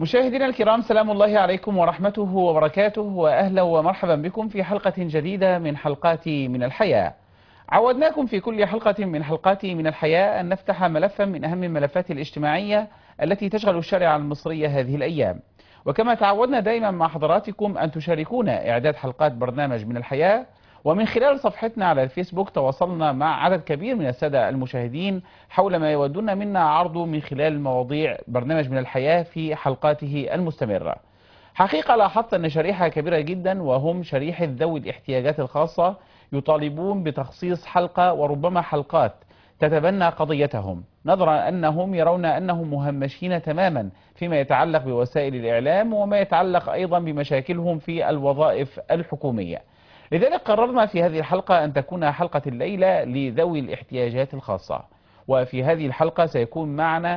مشاهدينا الكرام سلام الله عليكم ورحمته وبركاته واهلا ومرحبا بكم في حلقة جديدة من حلقات من الحياة. عودناكم في كل حلقة من حلقات من الحياة ان نفتح ملفا من اهم الملفات الاجتماعية التي تشغل الشارع المصري هذه الايام. وكما تعودنا دائما مع حضراتكم ان تشاركونا اعداد حلقات برنامج من الحياة ومن خلال صفحتنا على الفيسبوك تواصلنا مع عدد كبير من السادة المشاهدين حول ما يودون منا عرضه من خلال مواضيع برنامج من الحياة في حلقاته المستمرة حقيقة لاحظت أن شريحة كبيرة جدا وهم شريحة ذوي الاحتياجات الخاصة يطالبون بتخصيص حلقة وربما حلقات تتبنى قضيتهم نظرا أنهم يرون أنهم مهمشين تماما فيما يتعلق بوسائل الإعلام وما يتعلق أيضا بمشاكلهم في الوظائف الحكومية لذلك قررنا في هذه الحلقة أن تكون حلقة الليلة لذوي الاحتياجات الخاصة وفي هذه الحلقة سيكون معنا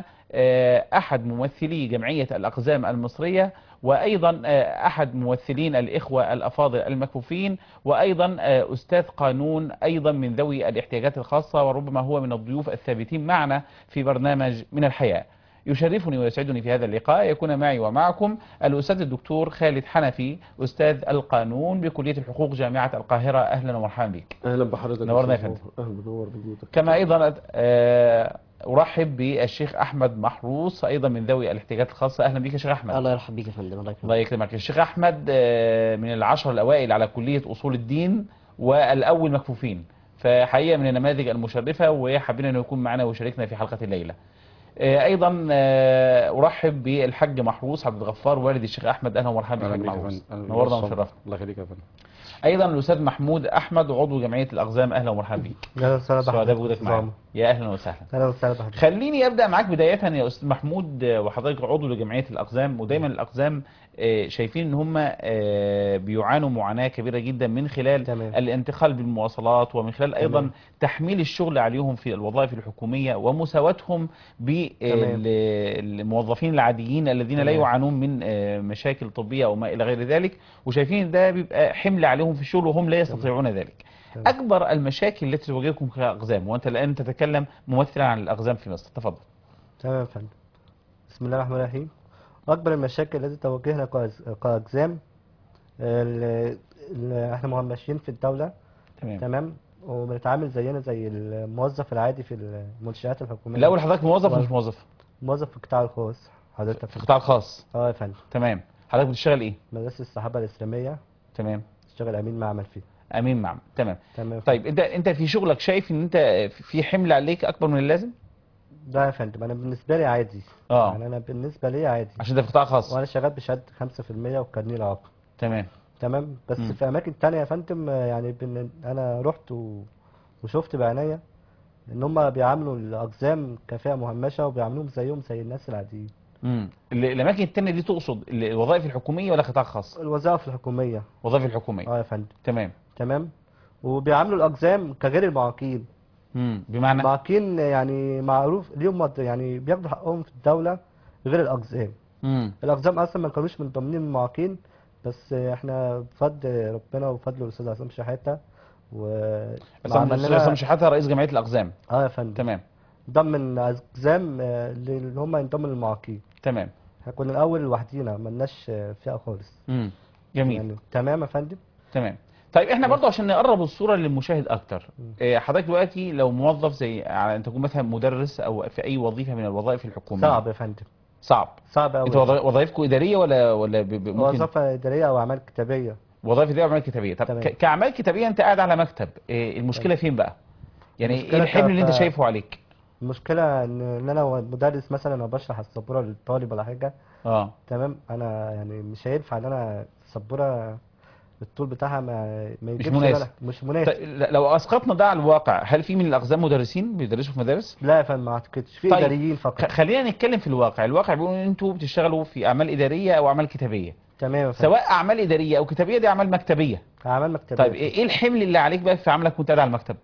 أحد ممثلي جمعية الأقزام المصرية وأيضا أحد ممثلين الإخوة الأفاضل المكفوفين وأيضا أستاذ قانون أيضا من ذوي الاحتياجات الخاصة وربما هو من الضيوف الثابتين معنا في برنامج من الحياة يشرفني ويسعدني في هذا اللقاء يكون معي ومعكم الأستاذ الدكتور خالد حنفي أستاذ القانون بكلية الحقوق جامعة القاهرة أهلا ومرحبا بك اهلا بحضرتك نورنا يا أستاذ فندم. عمر. اهلا بنور بوجودك كما أيضا آه، أرحب بالشيخ أحمد محروس أيضا من ذوي الاحتياجات الخاصة أهلا بك يا شيخ أحمد الله يرحب بيك يا فندم الله يكرمك الله يكرمك الشيخ أحمد آه، من العشر الأوائل على كلية أصول الدين والأول مكفوفين فحقيقة من النماذج المشرفة وحابين أنه يكون معنا ويشاركنا في حلقة الليلة آه، أيضا آه، أرحب بالحاج محروس عبد الغفار والد الشيخ أحمد أهلا ومرحبا اهلا بالحاج بك يا محروس فندم. أهلا نورنا بالصبر. وشرفنا الله يخليك يا فندم أيضا الأستاذ محمود أحمد عضو جمعية الأقزام أهلا ومرحبا بك اهلا وسهلا سعداء بحضرتك بوجودك أستاذ معنا عمر. يا أهلا وسهلا اهلا وسهلا بحضرتك خليني ابدا معاك بدايه يا استاذ محمود آه، وحضرتك عضو لجمعيه الاقزام ودايما الاقزام آه، شايفين ان هم آه، بيعانوا معاناه كبيره جدا من خلال تمام. الانتقال بالمواصلات ومن خلال ايضا تمام. تحميل الشغل عليهم في الوظائف الحكوميه ومساواتهم بالموظفين العاديين الذين لا تمام. يعانون من آه، مشاكل طبيه او ما الى غير ذلك وشايفين ده بيبقى حمل عليهم في الشغل وهم لا يستطيعون ذلك تمام. اكبر المشاكل التي تواجهكم كاقزام وانت الان تتكلم ممثلا عن الاقزام في مصر تفضل تمام يا فندم بسم الله الرحمن الرحيم اكبر المشاكل التي تواجهنا كأز- كاقزام ال- ال- احنا مهمشين في الدوله تمام تمام وبنتعامل زينا زي الموظف العادي في المنشآت الحكوميه الاول حضرتك موظف ولا مش موظف موظف في القطاع الخاص حضرتك في القطاع الخاص اه يا فندم تمام حضرتك بتشتغل ايه مدرسه الصحابه الاسلاميه تمام اشتغل امين معمل فيه امين معمل تمام تمام يا فندم. طيب انت انت في شغلك شايف ان انت في حمل عليك اكبر من اللازم ده يا فندم انا بالنسبه لي عادي اه يعني انا بالنسبه لي عادي عشان ده في قطاع خاص وانا شغال بشهاده 5% وكارنيه العاقل تمام تمام بس مم. في اماكن تانية يا فندم آه، يعني بن... انا رحت و... وشفت بعينيا ان هم بيعاملوا الاقزام كفئه مهمشه وبيعاملوهم زيهم زي الناس العاديين امم ال- الاماكن التانية دي تقصد ال- الوظائف الحكوميه ولا قطاع خاص الوظائف الحكوميه وظائف الحكوميه اه يا فندم تمام تمام وبيعاملوا الاقزام كغير المعاقين امم بمعنى المعاقين يعني معروف ليهم مد- يعني بياخدوا حقهم في الدوله غير الاقزام امم الاقزام اصلا ما كانوش من ضمن المعاقين بس احنا بفضل ربنا وبفضل الاستاذ عصام شحاته و عصام عمل الاستاذ لنا- عصام شحاته رئيس جمعيه الاقزام اه يا فندم تمام ضمن اقزام آه، اللي هم ينضموا للمعاقين تمام احنا كنا الاول لوحدينا ملناش آه، فئه خالص امم جميل يعني تمام يا فندم تمام طيب احنا برضو عشان نقرب الصوره للمشاهد اكتر إيه، حضرتك دلوقتي لو موظف زي على ان تكون مثلا مدرس او في اي وظيفه من الوظائف الحكوميه صعب يا فندم صعب صعب انت قوي وظ- وظائفكم اداريه ولا ولا ب- ب- ممكن وظيفه اداريه او اعمال كتابيه وظائف اداريه واعمال كتابيه طب تمام. ك- كاعمال كتابيه انت قاعد على مكتب إيه المشكله فين بقى يعني ايه المشكلة الحمل اللي انت ك- شايفه عليك المشكله ان إن انا مدرس مثلا او بشرح السبوره للطالب ولا حاجه اه تمام انا يعني مش هينفع ان انا السبوره الطول بتاعها ما ما يجيبش مناسب. بالك. مش مناسب طيب ل- لو اسقطنا ده على الواقع هل في من الاقزام مدرسين بيدرسوا في مدارس لا يا فندم ما اعتقدش في طيب. اداريين خ- فقط خلينا نتكلم في الواقع الواقع بيقول ان انتوا بتشتغلوا في اعمال اداريه او اعمال كتابيه تمام يا فندم سواء اعمال اداريه او كتابيه دي اعمال مكتبيه اعمال مكتبيه طيب ايه إيه الحمل اللي عليك بقى في عملك وانت قاعد على المكتب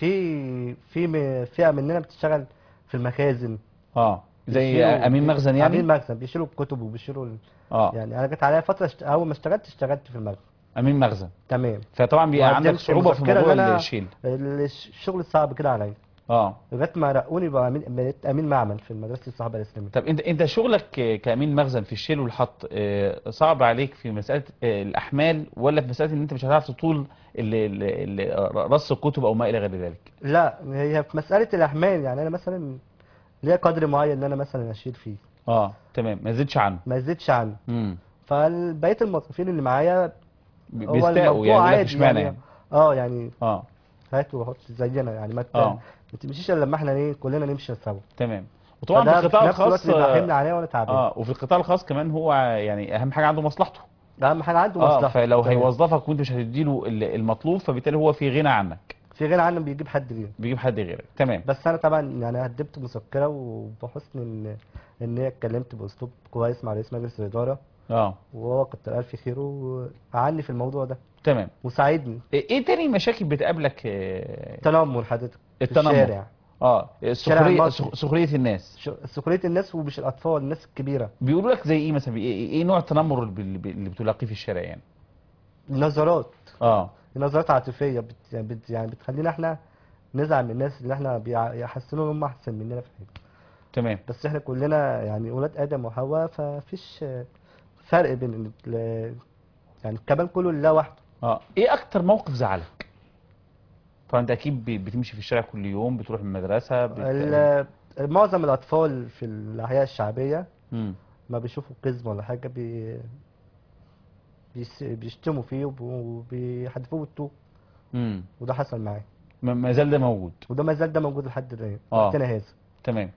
في في م- فئه مننا بتشتغل في المخازن اه زي بيشيلوا- امين مخزن يعني امين مخزن بيشيلوا الكتب وبيشيلوا ال- اه يعني انا جت عليا فتره اشت... اول ما اشتغلت اشتغلت في المخزن امين مخزن تمام فطبعا بيبقى عندك وقدمت صعوبه في مذكرة إن موضوع أنا- الشيل الش- الشغل صعب كده عليا اه لغايه ما رقوني بقى أمين- بقيت امين معمل في مدرسه الصحابه الاسلاميه طب انت انت شغلك آه، كامين مخزن في الشيل والحط آه، صعب عليك في مساله آه، الاحمال ولا في مساله ان انت مش هتعرف تطول ال- ال- ال- رص الكتب او ما الى غير ذلك لا هي في مساله الاحمال يعني انا مثلا ليا قدر معين ان انا مثلا اشيل فيه اه تمام ما زدش عنه ما يزيدش عنه امم فبقيه الموظفين اللي معايا ب- هو بيستاءوا الموضوع يعني يقول لك عادي اشمعنى يعني يعني اه يعني اه هات وحط زينا يعني ما ت- اه ما تمشيش الا لما احنا ايه كلنا نمشي سوا تمام وطبعا في فده القطاع في نفس الوقت الخاص بيبقى اه حمل عليا وانا تعبان آه، وفي القطاع الخاص كمان هو يعني اهم حاجه عنده مصلحته ده اهم حاجه عنده اه مصلحه فلو تمام. هيوظفك وانت مش هتديله ال- المطلوب فبالتالي هو في غنى عنك في غنى عنه بيجيب حد غيره بيجيب حد غيرك تمام بس انا طبعا يعني قدمت مذكره وبحسن ان ان هي اتكلمت باسلوب كويس مع رئيس مجلس الاداره اه وهو كتر الف خيره وقعدني في الموضوع ده تمام وساعدني ايه إيه تاني مشاكل بتقابلك آه، التنمر حضرتك في التنمر. الشارع اه الشارع سخريه المصري. سخ- سخريه الناس ش- سخريه الناس ومش الاطفال الناس الكبيره بيقولوا لك زي ايه مثلا بي- ايه إيه نوع التنمر اللي بي- اللي بتلاقيه في الشارع يعني النظرات اه نظرات عاطفيه بت يعني, بت يعني بتخلينا احنا نزعل من الناس اللي احنا بيع- يحسنوا ان هم احسن مننا في حاجه تمام بس احنا كلنا يعني اولاد ادم وحواء ففيش فرق بين ال- يعني الكمال كله لله وحده اه ايه اكتر موقف زعلك طبعا انت اكيد ب- بتمشي في الشارع كل يوم بتروح المدرسه بت... ال- معظم الاطفال في الاحياء الشعبيه مم. ما بيشوفوا كذب ولا حاجه بي بيس- بيشتموا فيه وب- وبيحدفوه بالطوب مم. وده حصل معايا ما ما زال ده موجود وده ما زال ده موجود لحد الآن آه. وقتنا هذا تمام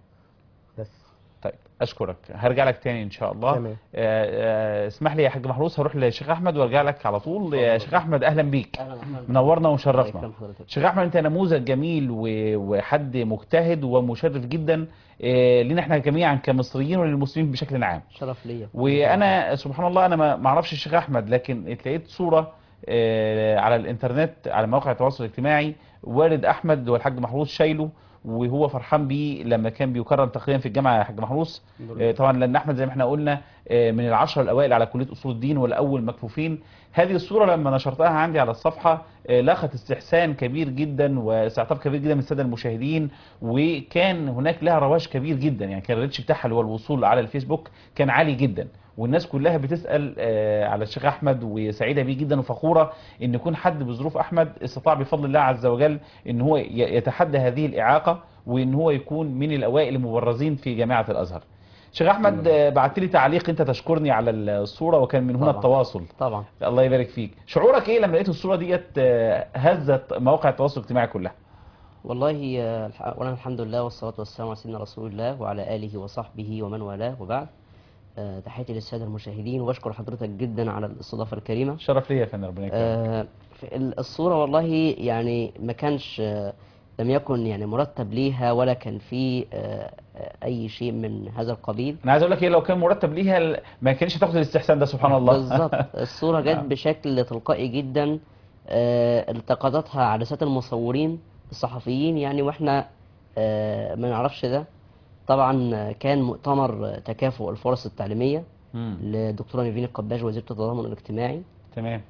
بس طيب اشكرك هرجع لك تاني ان شاء الله تمام. آه، آه، اسمح لي يا حاج محروس هروح لشيخ احمد وارجع لك على طول يا شيخ احمد اهلا بيك اهلا وسهلا منورنا الله ومشرفنا يكرم حضرتك شيخ احمد انت نموذج جميل و- وحد مجتهد ومشرف جدا آه، لنا احنا جميعا كمصريين وللمسلمين بشكل عام شرف ليا وانا سبحان الله انا ما ما اعرفش الشيخ احمد لكن لقيت صوره آه، على الانترنت على مواقع التواصل الاجتماعي والد احمد والحاج محروس شايله وهو فرحان بيه لما كان بيكرم تقريبا في الجامعه يا حاج محروس آه، طبعا لان احمد زي ما احنا قلنا آه، من العشره الاوائل على كليه اصول الدين والاول مكفوفين هذه الصوره لما نشرتها عندي على الصفحه آه، لاقت استحسان كبير جدا واستعطاف كبير جدا من الساده المشاهدين وكان هناك لها رواج كبير جدا يعني كان الريتش بتاعها اللي هو الوصول على الفيسبوك كان عالي جدا والناس كلها بتسال آه، على الشيخ احمد وسعيده بيه جدا وفخوره ان يكون حد بظروف احمد استطاع بفضل الله عز وجل ان هو ي- يتحدى هذه الاعاقه وان هو يكون من الاوائل المبرزين في جامعه الازهر. شيخ احمد آه، بعت لي تعليق انت تشكرني على الصوره وكان من هنا طبعا. التواصل. طبعا الله يبارك فيك. شعورك ايه لما لقيت الصوره ديت آه، هزت مواقع التواصل الاجتماعي كلها؟ والله آه، الح- اولا الحمد لله والصلاه والسلام على سيدنا رسول الله وعلى اله وصحبه ومن والاه وبعد آه، تحياتي للساده المشاهدين واشكر حضرتك جدا على الاستضافه الكريمه شرف ليا يا فندم ربنا يكرمك. آه، في ال- الصوره والله يعني ما كانش آه، لم يكن يعني مرتب ليها ولا كان في آه، آه، اي شيء من هذا القبيل انا عايز اقول لك ايه لو كان مرتب ليها ال- ما كانش تاخد الاستحسان ده سبحان الله. بالظبط الصورة جت بشكل تلقائي جدا آه، التقطتها عدسات المصورين الصحفيين يعني واحنا آه، ما نعرفش ده طبعا آه، كان مؤتمر آه، تكافؤ الفرص التعليمية مم. للدكتورة نيفين القباج وزيرة التضامن الاجتماعي تمام.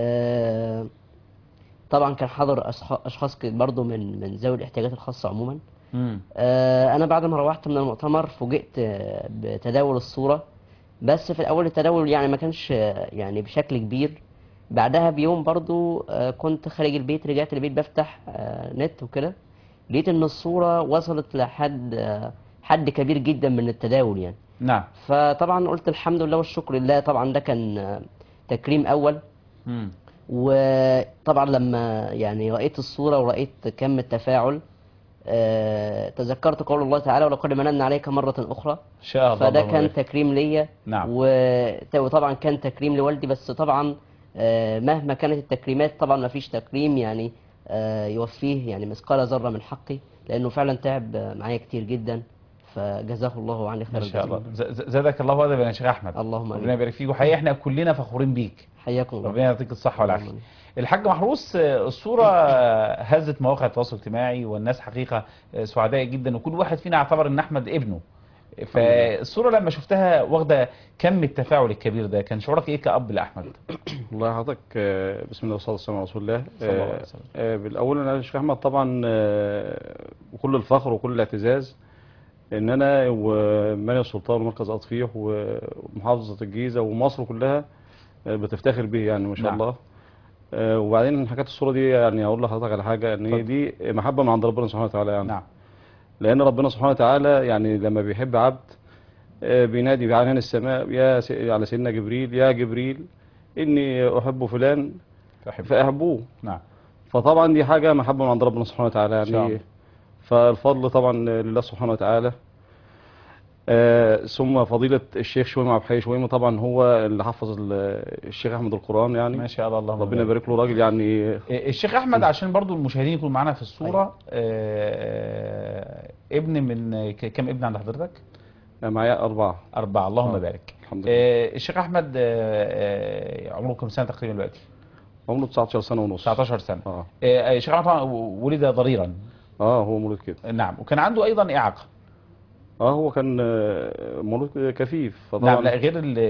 آه، طبعا كان حاضر أصح- اشخاص ك- برضو من من ذوي الاحتياجات الخاصة عموما مم. آه، انا بعد ما روحت من المؤتمر فوجئت آه، بتداول الصورة بس في الاول التداول يعني ما كانش آه، يعني بشكل كبير بعدها بيوم برضو آه، كنت خارج البيت رجعت البيت بفتح آه، نت وكده لقيت ان الصورة وصلت لحد آه، حد كبير جدا من التداول يعني نعم. فطبعا قلت الحمد لله والشكر لله طبعا ده كان آه، تكريم اول مم. وطبعا لما يعني رأيت الصورة ورأيت كم التفاعل آه، تذكرت قول الله تعالى ولقد مننا عليك مرة أخرى ان شاء الله فده اللهم كان بارك. تكريم ليا نعم. وت- وطبعا كان تكريم لوالدي بس طبعا آه، مهما كانت التكريمات طبعا ما فيش تكريم يعني آه، يوفيه يعني مثقال ذرة من حقي لأنه فعلا تعب آه، معايا كتير جدا فجزاه الله عني خير ما شاء الجزاء. الله ز- ز- زادك الله ادبا يا شيخ احمد اللهم ربنا آمين يبارك فيك وحقيقه احنا كلنا فخورين بيك حياكم الله ربنا يعطيك الصحه والعافيه اللهم آمين. الحاج محروس آه، الصوره آه، هزت مواقع التواصل الاجتماعي والناس حقيقه آه، سعداء جدا وكل واحد فينا اعتبر ان احمد ابنه فالصوره لما شفتها واخده كم التفاعل الكبير ده كان شعورك ايه كاب لاحمد والله حضرتك آه، بسم الله والصلاه والسلام على رسول الله صلى الله عليه آه، وسلم. آه، بالاول انا الشيخ احمد طبعا آه، وكل الفخر وكل الاعتزاز ان انا ومنيا السلطان ومركز اطفيح ومحافظه الجيزه ومصر كلها آه، بتفتخر به يعني ما شاء نعم. الله آه، وبعدين حكايه الصوره دي يعني اقول لحضرتك على حاجه ان هي اتفضل. دي محبه من عند ربنا سبحانه وتعالى يعني نعم لان ربنا سبحانه وتعالى يعني لما بيحب عبد آه، بينادي بعنان السماء يا س- على سيدنا جبريل يا جبريل اني احب فلان تحب فاحبوه نعم فطبعا دي حاجه محبه من عند ربنا سبحانه وتعالى إن شاء الله. يعني فالفضل طبعا لله سبحانه وتعالى آه ثم فضيله الشيخ شويم عبد الحي شويم طبعا هو اللي حفظ ال- الشيخ احمد القران يعني ما شاء الله اللهم ربنا يبارك له راجل يعني إيه، الشيخ احمد عشان برضو المشاهدين يكونوا معانا في الصوره آه، ابن من ك- كم ابن عند حضرتك معايا اربعه اربعه اللهم آه. بارك الحمد لله آه، الشيخ احمد آه، آه، عمره كم سنه تقريبا دلوقتي عمره 19 سنه ونص 19 سنه اه آه، الشيخ احمد طبعا ولد ضريرا اه هو مولود كده نعم وكان عنده ايضا اعاقه اه هو كان آه، مولود كفيف فطبعا نعم لا غير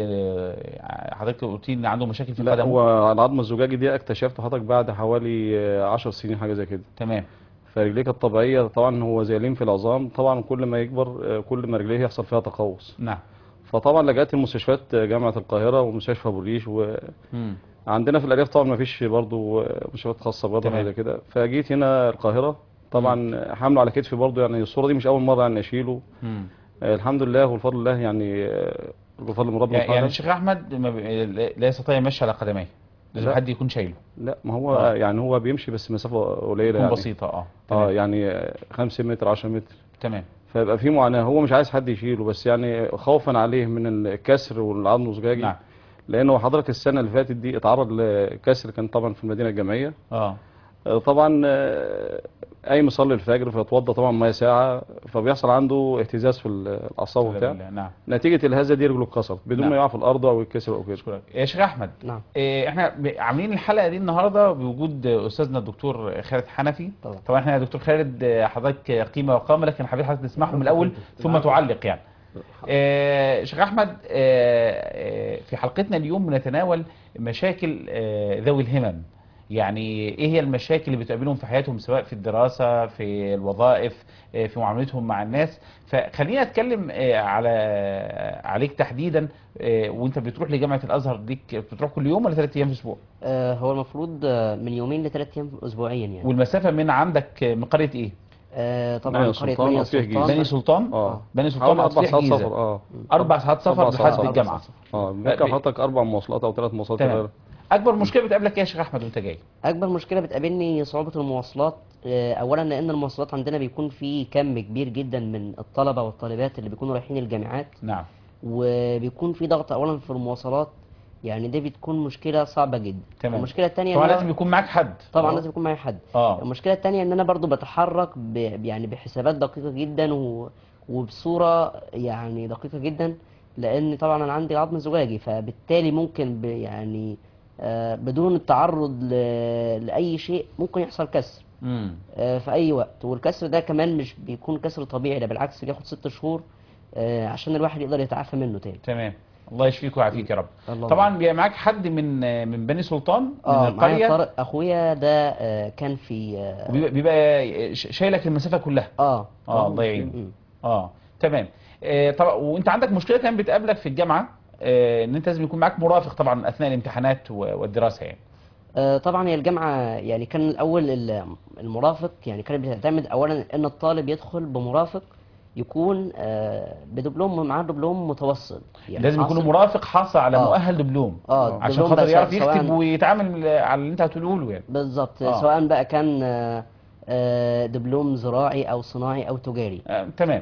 ال- حضرتك قلت لي ان عنده مشاكل في لا قدمه هو العظم الزجاجي دي اكتشفته حضرتك بعد حوالي آه، 10 سنين حاجه زي كده تمام فرجليه كانت طبيعيه طبعا هو زي لين في العظام طبعا كل ما يكبر آه، كل ما رجليه يحصل فيها تقوس نعم فطبعا لجأت المستشفيات جامعه القاهره ومستشفى ابو الريش مم. وعندنا في الارياف طبعا ما فيش برضه آه، مستشفيات خاصه برضه تمام. حاجه زي كده فجيت هنا القاهره طبعا حامله على كتفي برضه يعني الصوره دي مش اول مره يعني اشيله مم. آه، الحمد لله والفضل الله يعني آه، بفضل من ربنا يعني يعني سبحانه الشيخ احمد ما بي- لا يستطيع المشي على قدميه لازم لا. حد يكون شايله لا ما هو آه. يعني هو بيمشي بس مسافه قليله تكون يعني بسيطه اه اه تمام يعني 5 متر 10 متر تمام فيبقى في معاناه هو مش عايز حد يشيله بس يعني خوفا عليه من الكسر والعظم الزجاجي نعم لانه حضرتك السنه اللي فاتت دي اتعرض لكسر كان طبعا في المدينه الجامعيه اه آه، طبعا آه، قايم يصلي الفجر فيتوضى طبعا ميه ساعه فبيحصل عنده اهتزاز في الاعصاب لا وبتاع بالله، نعم نتيجه الهزه دي رجله اتكسرت بدون نعم. ما يقع في الارض او يتكسر او كده اشكرك يا شيخ احمد نعم إيه، احنا ب- عاملين الحلقه دي النهارده بوجود استاذنا الدكتور خالد حنفي طبعا. طبعا احنا يا دكتور خالد آه، حضرتك قيمه وقامه لكن حبيت حضرتك تسمعهم من الاول ثم تعلق يعني آه، شيخ احمد آه، آه، في حلقتنا اليوم بنتناول مشاكل آه، ذوي الهمم يعني ايه هي المشاكل اللي بتقابلهم في حياتهم سواء في الدراسه في الوظائف آه، في معاملتهم مع الناس فخلينا اتكلم آه، على عليك تحديدا آه، وانت بتروح لجامعه الازهر ديك بتروح كل يوم ولا ثلاث ايام في الاسبوع آه هو المفروض آه، من يومين لثلاث ايام اسبوعيا يعني والمسافه من عندك آه، من قريه ايه آه طبعا بني قريه سلطان بني أصفيح سلطان بني سلطان اه بني سلطان حوالي اربع أصفيح ساعات جيزة. سفر اه اربع ساعات سفر أربع ساعات بحسب سفر. الجامعه اه بيركب بي- حضرتك اربع مواصلات او ثلاث مواصلات تمام غير. اكبر مشكله بتقابلك ايه يا شيخ احمد وانت جاي اكبر مشكله بتقابلني صعوبه المواصلات آه، اولا لان المواصلات عندنا بيكون في كم كبير جدا من الطلبه والطالبات اللي بيكونوا رايحين الجامعات نعم وبيكون في ضغط اولا في المواصلات يعني دي بتكون مشكله صعبه جدا تمام. المشكله الثانيه طبعا لازم يكون معاك حد طبعا آه. لازم يكون معايا حد اه المشكله الثانيه ان انا برضو بتحرك ب... يعني بحسابات دقيقه جدا و... وبصوره يعني دقيقه جدا لان طبعا انا عندي عظم زجاجي فبالتالي ممكن ب... يعني آه بدون التعرض ل... لاي شيء ممكن يحصل كسر امم آه في اي وقت والكسر ده كمان مش بيكون كسر طبيعي ده بالعكس بياخد ست شهور آه عشان الواحد يقدر يتعافى منه تاني تمام الله يشفيك ويعافيك يا رب الله طبعا بيبقى معاك حد من آه، من بني سلطان من اه معايا القريه طارق اخويا ده آه كان في اه, وبيبقى بيبقى ش- شايلك المسافه كلها آه. اه الله يعينه م- اه تمام آه طبعا وانت عندك مشكله كمان بتقابلك في الجامعه آه ان انت لازم يكون معاك مرافق طبعا اثناء الامتحانات و- والدراسه يعني آه، طبعا هي الجامعة يعني كان الأول ال- المرافق يعني كانت بتعتمد أولا إن الطالب يدخل بمرافق يكون آه، بدبلوم معاه دبلوم متوسط يعني لازم يكون حاصل- مرافق حاصل على آه. مؤهل دبلوم اه عشان دبلوم خاطر بس يعرف سواء- يكتب ويتعامل على اللي انت هتقوله له يعني بالظبط آه. سواء بقى كان آه، آه، دبلوم زراعي أو صناعي أو تجاري آه تمام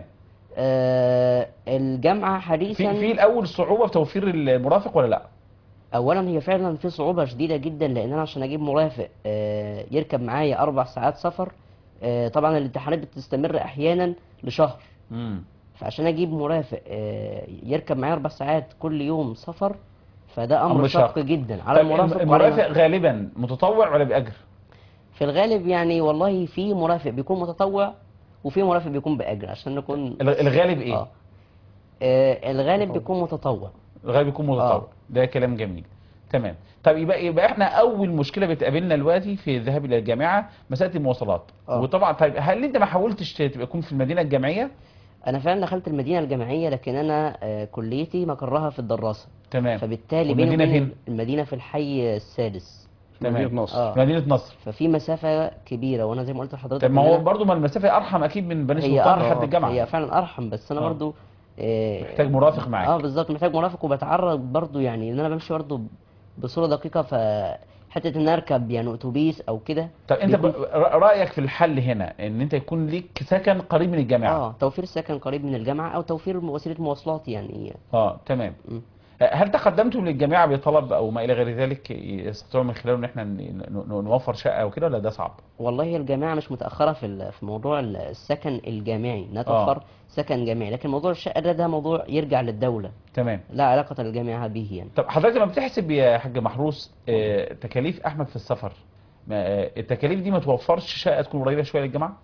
آه، الجامعة في حديثا في الاول صعوبه في توفير المرافق ولا لا اولا هي فعلا في صعوبه شديده جدا لان انا عشان اجيب مرافق آه، يركب معايا اربع ساعات سفر آه، طبعا الامتحانات بتستمر احيانا لشهر امم فعشان اجيب مرافق آه، يركب معايا اربع ساعات كل يوم سفر فده امر أمر شاق. شاق جدا على المرافق وعلى المرافق غالبا متطوع ولا باجر في الغالب يعني والله في مرافق بيكون متطوع وفي مرافق بيكون باجر عشان نكون ال- الغالب ايه اه آه، الغالب بيكون متطوع الغالب يكون متطوع آه. ده كلام جميل تمام طب يبقى يبقى احنا اول مشكله بتقابلنا دلوقتي في الذهاب الى الجامعه مساله المواصلات آه. وطبعا طيب هل انت ما حاولتش تبقى تكون في المدينه الجامعيه انا فعلا دخلت المدينه الجامعيه لكن انا آه، كليتي مقرها في الدراسه تمام فبالتالي بيني والمدينة وبين فين؟ المدينه في الحي السادس تمام. مدينة نصر اه مدينه نصر ففي مسافه كبيره وانا زي ما قلت لحضرتك طب ما إن هو أنا- برضه ما المسافه ارحم اكيد من بني هي سلطان أرحم لحد الجامعه هي فعلا ارحم بس انا آه. برضو آه، محتاج مرافق معاك اه بالظبط محتاج مرافق وبتعرض برضو يعني ان انا بمشي برضو بصوره دقيقه ف حته ان اركب يعني اتوبيس او كده طب انت ب... بيكون- ر- رايك في الحل هنا ان انت يكون ليك سكن قريب من الجامعه اه توفير سكن قريب من الجامعه او توفير وسيله مواصلات يعني اه تمام م. هل تقدمتم للجامعه بطلب او ما الى غير ذلك يستطيعوا من خلاله ان احنا ن- ن- نوفر شقه وكده ولا ده صعب؟ والله هي الجامعه مش متاخره في ال- في موضوع ال- السكن الجامعي انها آه. توفر سكن جامعي لكن موضوع الشقه ده ده موضوع يرجع للدوله تمام لا علاقه للجامعه به يعني طب حضرتك لما بتحسب يا حاج محروس آه، تكاليف احمد في السفر ما آه، التكاليف دي ما توفرش شقه تكون قريبه شويه للجامعه؟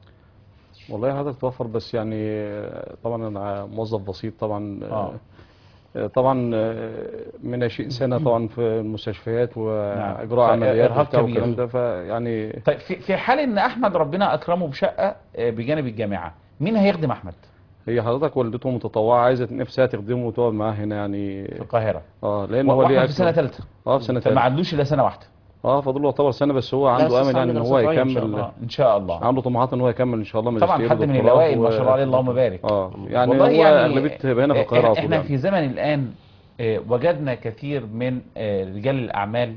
والله حضرتك توفر بس يعني آه، طبعا انا موظف بسيط طبعا آه. آه، طبعا آه، من 20 سنه طبعا في المستشفيات واجراء نعم. عمليات فإرهاق وبتاع كبير. والكلام ده فيعني طيب في في حال ان احمد ربنا اكرمه بشقه آه، بجانب الجامعه مين هيخدم احمد هي حضرتك والدته متطوعه عايزه نفسها تخدمه وتقعد معاه هنا يعني في القاهره؟ اه لان هو ليه واحمد في سنه أكل- ثالثه اه في سنه فما ثالثه عندوش الا سنه واحده اه فاضل له يعتبر سنه بس هو عنده بس امل صعب يعني ان دراسة هو شوية إن شاء يكمل آه، ان شاء الله عنده طموحات ان هو يكمل ان شاء الله طبعا ماجستير حد من ودكتوراه الاوائل ما و- شاء الله عليه اللهم بارك اه يعني والله هو يعني اغلبيه هنا في القاهره على طول احنا يعني. في زمن الان آه، وجدنا كثير من آه، رجال الاعمال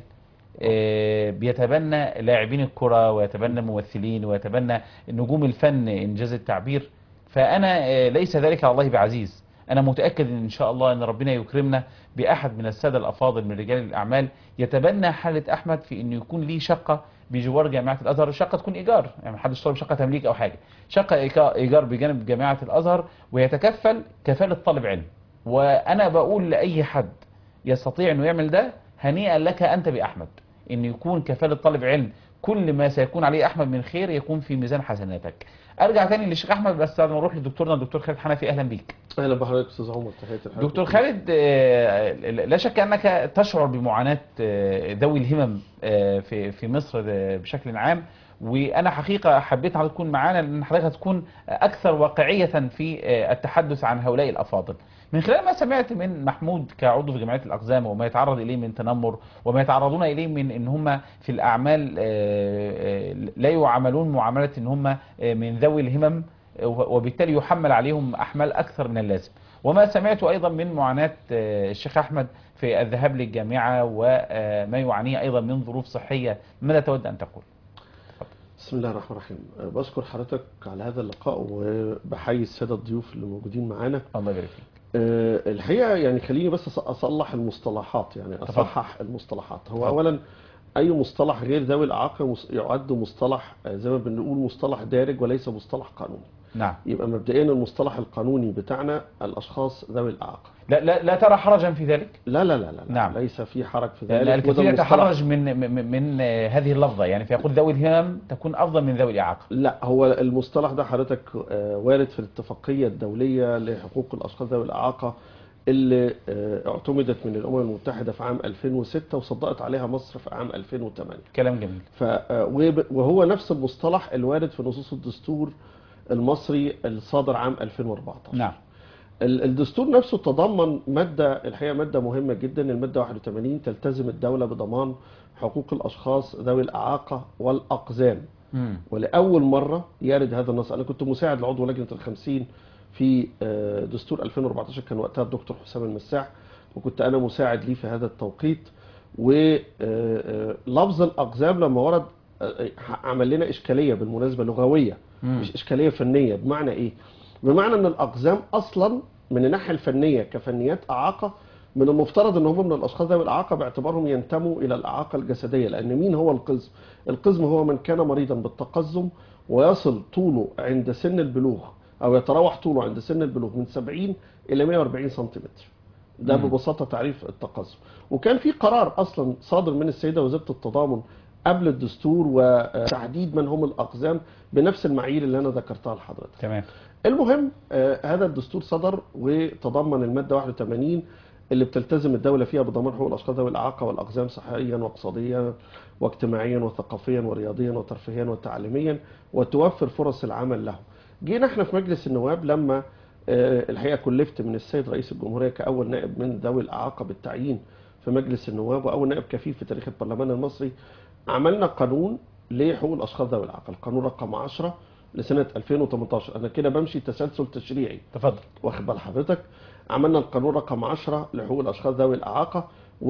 آه، بيتبنى لاعبين الكرة ويتبنى ممثلين ويتبنى نجوم الفن انجاز التعبير فانا آه، ليس ذلك على الله بعزيز انا متاكد ان ان شاء الله ان ربنا يكرمنا باحد من الساده الافاضل من رجال الاعمال يتبنى حاله احمد في انه يكون ليه شقه بجوار جامعه الازهر الشقه تكون ايجار يعني محدش طالب شقه تمليك او حاجه شقه إيكا- ايجار بجانب جامعه الازهر ويتكفل كفاله طالب علم وانا بقول لاي حد يستطيع انه يعمل ده هنيئا لك انت باحمد ان يكون كفاله طالب علم كل ما سيكون عليه احمد من خير يكون في ميزان حسناتك ارجع تاني للشيخ احمد بس بعد ما نروح لدكتورنا الدكتور خالد حنفي اهلا بيك اهلا بحضرتك استاذ عمر تحياتي لحضرتك دكتور خالد آه، لا شك انك تشعر بمعاناه آه، ذوي الهمم آه، في في مصر آه، بشكل عام وانا حقيقه حبيت حضرتك تكون معانا لان حضرتك هتكون اكثر واقعيه في آه، التحدث عن هؤلاء الافاضل من خلال ما سمعت من محمود كعضو في جمعيه الاقزام وما يتعرض اليه من تنمر وما يتعرضون اليه من ان هم في الاعمال آه، آه، لا يعاملون معامله ان هم آه، من ذوي الهمم وبالتالي يحمل عليهم احمال اكثر من اللازم وما سمعت ايضا من معاناه آه، الشيخ احمد في الذهاب للجامعه وما يعانيه ايضا من ظروف صحيه ماذا تود ان تقول بسم الله الرحمن الرحيم أه، بشكر حضرتك على هذا اللقاء وبحيي الساده الضيوف اللي موجودين معانا الله يبارك فيك أه، الحقيقه يعني خليني بس أص- اصلح المصطلحات يعني تفضل. اصحح المصطلحات هو تفضل. اولا اي مصطلح غير ذوي الاعاقه مص- يعد مصطلح أه، زي ما بنقول مصطلح دارج وليس مصطلح قانوني نعم يبقى مبدئيا المصطلح القانوني بتاعنا الاشخاص ذوي الاعاقه لا لا, لا ترى حرجا في ذلك لا لا لا لا, لا نعم. ليس في حرج في لان ذلك وده الكثير المصطلح- يتحرج من من, من آه، هذه اللفظه يعني فيقول ذوي الهمم تكون افضل من ذوي الاعاقه لا هو المصطلح ده حضرتك آه، وارد في الاتفاقية الدولية لحقوق الأشخاص ذوي الإعاقة اللي آه، اعتمدت من الأمم المتحدة في عام 2006 وصدقت عليها مصر في عام 2008 كلام جميل ف آه، وب- وهو نفس المصطلح الوارد في نصوص الدستور المصري الصادر عام 2014 نعم ال- الدستور نفسه تضمن مادة الحقيقة مادة مهمة جدا المادة 81 تلتزم الدولة بضمان حقوق الأشخاص ذوي الإعاقة والأقزام مم. ولأول مرة يرد هذا النص أنا كنت مساعد لعضو لجنة الخمسين في آه، دستور 2014 كان وقتها الدكتور حسام المساح وكنت أنا مساعد ليه في هذا التوقيت ولفظ الأقزام لما ورد آه، عمل لنا إشكالية بالمناسبة لغوية مم. مش إشكالية فنية بمعنى إيه؟ بمعنى أن الأقزام أصلا من الناحية الفنية كفنيات إعاقة من المفترض ان هم من الاشخاص ذوي الاعاقه باعتبارهم ينتموا الى الاعاقه الجسديه لان مين هو القزم؟ القزم هو من كان مريضا بالتقزم ويصل طوله عند سن البلوغ او يتراوح طوله عند سن البلوغ من 70 الى 140 سنتيمتر. ده مم. ببساطه تعريف التقزم. وكان في قرار اصلا صادر من السيده وزيره التضامن قبل الدستور وتحديد من هم الاقزام بنفس المعايير اللي انا ذكرتها لحضرتك. تمام المهم آه، هذا الدستور صدر وتضمن المادة 81 اللي بتلتزم الدولة فيها بضمان حقوق الأشخاص ذوي الإعاقة والأقزام صحيا واقتصاديا واجتماعيا وثقافيا ورياضيا وترفيهيا وتعليميا وتوفر فرص العمل لهم. جينا احنا في مجلس النواب لما آه، الحقيقة كلفت من السيد رئيس الجمهورية كأول نائب من ذوي الإعاقة بالتعيين في مجلس النواب وأول نائب كفيف في تاريخ البرلمان المصري عملنا قانون لحقوق الأشخاص ذوي الإعاقة القانون رقم 10 لسنة 2018 أنا كده بمشي تسلسل تشريعي تفضل واخد بال حضرتك عملنا القانون رقم 10 لحقوق الاشخاص ذوي الاعاقه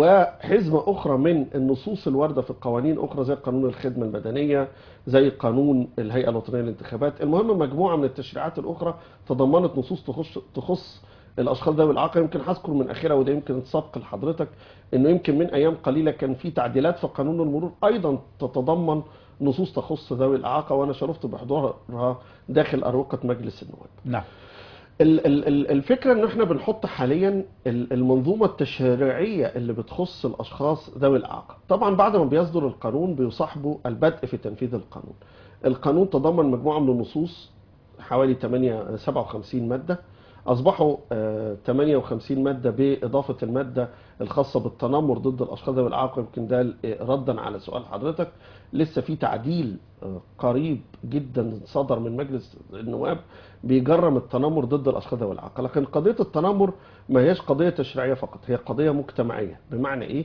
وحزمه اخرى من النصوص الوارده في القوانين اخرى زي قانون الخدمه المدنيه زي قانون الهيئه الوطنيه للانتخابات المهم مجموعه من التشريعات الاخرى تضمنت نصوص تخص تخص الاشخاص ذوي الاعاقه يمكن هذكر من اخرها وده يمكن سبق لحضرتك انه يمكن من ايام قليله كان في تعديلات في قانون المرور ايضا تتضمن نصوص تخص ذوي الاعاقه وانا شرفت بحضورها داخل اروقه مجلس النواب نعم ال- ال- ال- الفكره ان احنا بنحط حاليا ال- المنظومه التشريعيه اللي بتخص الاشخاص ذوي الاعاقه طبعا بعد ما بيصدر القانون بيصاحبه البدء في تنفيذ القانون القانون تضمن مجموعه من النصوص حوالي 8 57 ماده اصبحوا آه، 58 ماده باضافه الماده الخاصه بالتنمر ضد الاشخاص ذوي الاعاقه يمكن ده ال- ردا على سؤال حضرتك لسه في تعديل آه، قريب جدا صدر من مجلس النواب بيجرم التنمر ضد الاشخاص ذوي الاعاقه لكن قضيه التنمر ما هياش قضيه تشريعيه فقط هي قضيه مجتمعيه بمعنى ايه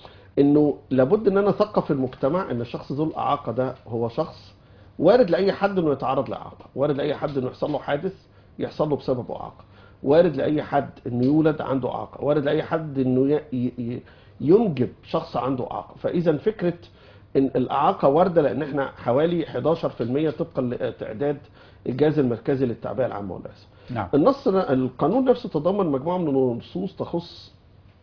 انه لابد ان انا اثقف المجتمع ان الشخص ذو الاعاقه ده هو شخص وارد لاي حد انه يتعرض لاعاقه وارد لاي حد انه يحصل له حادث يحصل له بسببه اعاقه وارد لاي حد انه يولد عنده اعاقه وارد لاي حد انه ي- ي- ي- ينجب شخص عنده اعاقه فاذا فكره ان الاعاقه وارده لان احنا حوالي 11% طبقا لتعداد الجهاز المركزي للتعبئه العامه والرئاسه نعم النص القانون نفسه تضمن مجموعه من النصوص تخص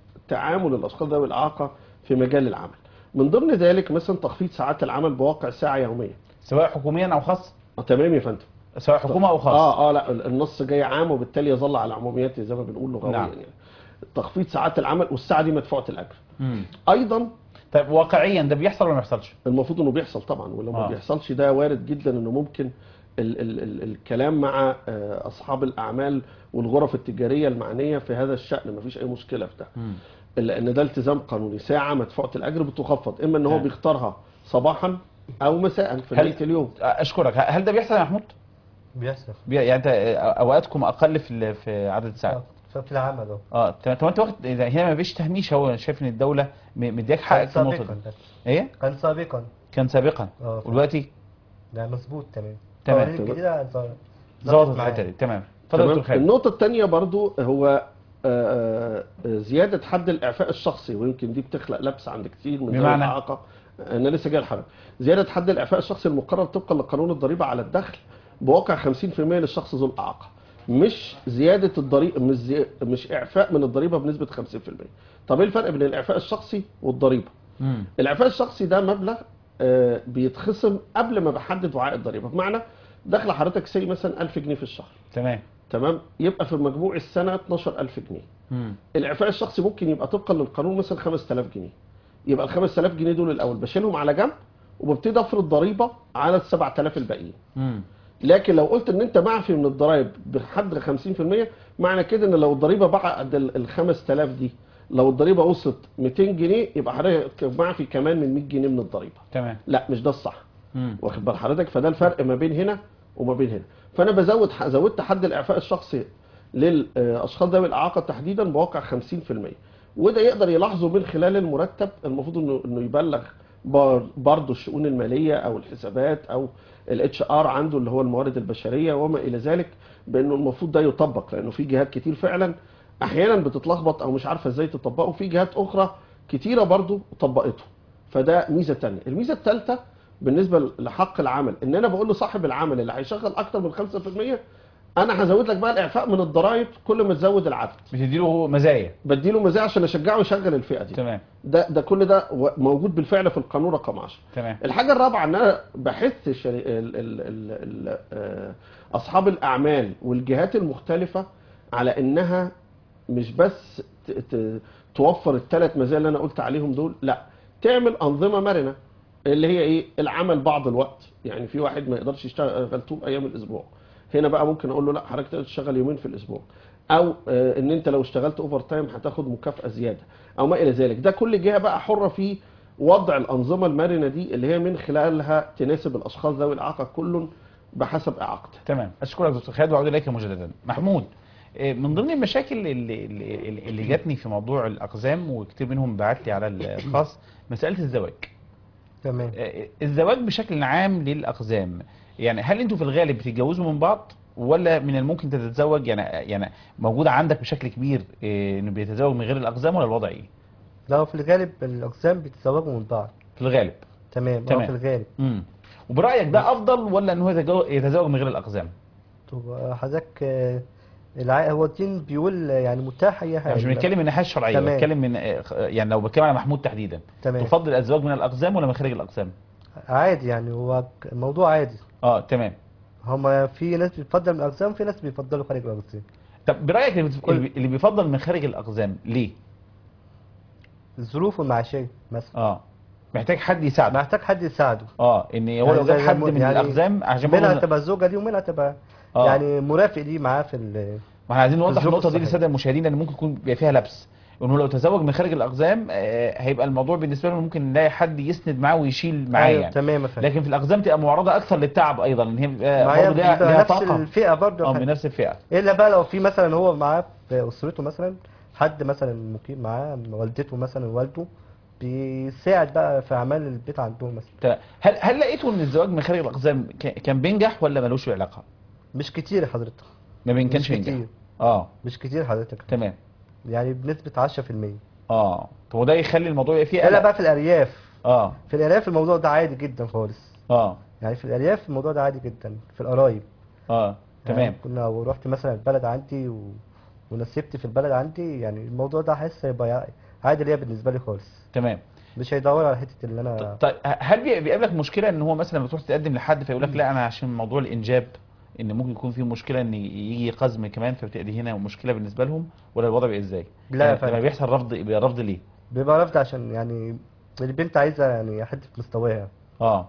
تعامل الاشخاص ذوي الاعاقه في مجال العمل من ضمن ذلك مثلا تخفيض ساعات العمل بواقع ساعه يوميه سواء حكوميا او خاص آه، تمام يا فندم سواء حكومه او خاص اه اه لا النص جاي عام وبالتالي يظل على عموميته زي ما بنقول لغويا نعم. يعني تخفيض ساعات العمل والساعه دي مدفوعه الاجر مم. ايضا طيب واقعيا ده بيحصل ولا ما بيحصلش المفروض انه بيحصل طبعا ولو ما آه. بيحصلش ده وارد جدا انه ممكن ال ال ال الكلام مع آه، اصحاب الاعمال والغرف التجاريه المعنيه في هذا الشان مفيش اي مشكله في ده مم. لان ده التزام قانوني ساعه مدفوعه الاجر بتخفض اما ان هو نعم. بيختارها صباحا او مساء في هل- نهايه اليوم اشكرك هل ده بيحصل يا محمود بيحصل بي- يعني انت اوقاتكم اقل في ال- في عدد الساعات آه، في العمل اهو اه تمام طب انت واخد إذا هنا ما فيش تهميش هو شايف ان الدوله م- مدياك كان حقك في النقطه سابقا دي ده. ايه كان سابقا كان سابقا اه ودلوقتي ده مظبوط تمام تمام. القوانين الجديدة ظبطت ظبطت معايا. الحته دي تمام اتفضل يا تمام دكتور خالد النقطة الثانية برضو هو آه، آه، زيادة حد الإعفاء الشخصي ويمكن دي بتخلق لبس عند كتير من ذوي بمعنى؟ الإعاقة أنا لسه جاي الحرب زيادة حد الإعفاء الشخصي المقرر طبقا لقانون الضريبة على الدخل بواقع 50% للشخص ذو الإعاقة مش زيادة الضريبة مش, زي... مش إعفاء من الضريبة بنسبة 50% طب إيه الفرق بين الإعفاء الشخصي والضريبة؟ مم. الإعفاء الشخصي ده مبلغ آه، بيتخصم قبل ما بحدد وعاء الضريبة بمعنى دخل حضرتك سي مثلا 1000 جنيه في الشهر تمام تمام يبقى في مجموع السنه 12000 جنيه مم. الاعفاء الشخصي ممكن يبقى طبقا للقانون مثلا 5000 جنيه يبقى ال 5000 جنيه دول الاول بشيلهم على جنب وببتدي افرض ضريبه على ال 7000 الباقيين مم. لكن لو قلت ان انت معفي من الضرائب بحد 50% معنى كده ان لو الضريبه بعد ال ال 5000 دي لو الضريبه وصلت 200 جنيه يبقى حضرتك معفي كمان من 100 جنيه من الضريبه تمام لا مش ده الصح مم. واخد بال حضرتك فده الفرق ما بين هنا وما بين هنا فانا بزود زودت حد الاعفاء الشخصي للاشخاص ذوي الاعاقه تحديدا بواقع 50% وده يقدر يلاحظه من خلال المرتب المفروض انه انه يبلغ بر- برضه الشؤون الماليه او الحسابات او الاتش ار عنده اللي هو الموارد البشريه وما الى ذلك بانه المفروض ده يطبق لانه في جهات كتير فعلا احيانا بتتلخبط او مش عارفه ازاي تطبقه وفي جهات اخرى كتيره برضه طبقته فده ميزه تانية الميزه الثالثه بالنسبه لحق العمل ان انا بقول لصاحب العمل اللي هيشغل اكتر من 5% انا هزود لك بقى الاعفاء من الضرائب كل ما تزود العدد بتديله مزايا بديله مزايا عشان اشجعه يشغل الفئه دي تمام ده ده كل ده و- موجود بالفعل في القانون رقم 10 تمام الحاجه الرابعه ان انا بحث الشري... ال... ال... ال... ال... آه، اصحاب الاعمال والجهات المختلفه على انها مش بس ت... ت... توفر الثلاث مزايا اللي انا قلت عليهم دول لا تعمل انظمه مرنه اللي هي ايه العمل بعض الوقت يعني في واحد ما يقدرش يشتغل طول ايام الاسبوع هنا بقى ممكن اقول له لا حضرتك تقدر تشتغل يومين في الاسبوع او آه، ان انت لو اشتغلت اوفر تايم هتاخد مكافاه زياده او ما الى ذلك ده كل جهه بقى حره في وضع الانظمه المرنه دي اللي هي من خلالها تناسب الاشخاص ذوي الاعاقه كل بحسب اعاقته تمام اشكرك دكتور خالد واعود اليك مجددا محمود آه، من ضمن المشاكل اللي اللي, اللي جاتني في موضوع الاقزام وكتير منهم بعت لي على الخاص مساله الزواج تمام آه، الزواج بشكل عام للاقزام يعني هل انتوا في الغالب بتتجوزوا من بعض ولا من الممكن تتزوج يعني يعني موجوده عندك بشكل كبير آه، انه بيتزوج من غير الاقزام ولا الوضع ايه لو في الغالب الاقسام بيتزوجوا من بعض في الغالب تمام تمام. اه في الغالب امم وبرايك ده افضل ولا ان هو يتجو- يتزوج من غير الاقزام طب حضرتك آه، الع... هو الدين بيقول آه، يعني متاح اي يعني حاجه مش بنتكلم من الناحيه الشرعيه تمام. بتكلم من آه، يعني لو بتكلم على محمود تحديدا تمام تفضل الزواج من الاقزام ولا من خارج الاقزام عادي يعني هو ك- الموضوع عادي اه تمام هما في ناس بتفضل من الاقسام وفي ناس بيفضلوا خارج الاقسام طب برايك اللي بت- كل- اللي بي- اللي بيفضل من خارج الاقزام ليه الظروف المعيشيه مثلا اه محتاج حد يساعده محتاج حد يساعده اه ان هو يعني لو جاب زي حد ما- من يعني الاقزام عشان منها برضه تبقى الزوجه دي ومنها تبقى آه. يعني مرافق ليه معاه في ال... ما احنا عايزين نوضح الظروف النقطه دي الصحية. للساده المشاهدين لان ممكن يكون بيبقى فيها لبس انه لو تزوج من خارج الاقزام آه، هيبقى الموضوع بالنسبه له ممكن نلاقي حد يسند معاه ويشيل معاه أيوة، يعني تمام يا فندم لكن في الاقزام تبقى معرضه اكثر للتعب ايضا ان هي بيبقى ما هي برضه ليها بتبقى ليها نفس طاقه الفئه برضه يا اه فندم. بنفس الفئه الا بقى لو في مثلا هو معاه في اسرته مثلا حد مثلا مقيم معاه والدته مثلا والده بيساعد بقى في اعمال البيت عندهم مثلا تمام. هل هل لقيتوا ان الزواج من خارج الاقزام ك- كان بينجح ولا ملوش علاقه؟ مش كتير يا حضرتك ما بينكنش مش بينجح كتير اه مش كتير حضرتك تمام يعني بنسبه 10% اه طب وده يخلي الموضوع يبقى فيه الا قلق بقى في الارياف اه في الارياف الموضوع ده عادي جدا خالص اه يعني في الارياف الموضوع ده عادي جدا في القرايب اه تمام يعني كنا ورحت مثلا البلد عندي و... ونسبت في البلد عندي يعني الموضوع ده حاسس هيبقى عادي ليا بالنسبه لي خالص تمام مش هيدور على حته اللي انا طيب هل بي- بيقابلك مشكله ان هو مثلا بتروح تقدم لحد فيقول لك لا انا عشان موضوع الانجاب ان ممكن يكون في مشكله ان يجي قزم كمان فبتقضي هنا مشكله بالنسبه لهم ولا الوضع بيبقى ازاي؟ لا يا يعني فندم. لما بيحصل رفض بيبقى رفض ليه؟ بيبقى رفض عشان يعني البنت عايزه يعني حته مستواها اه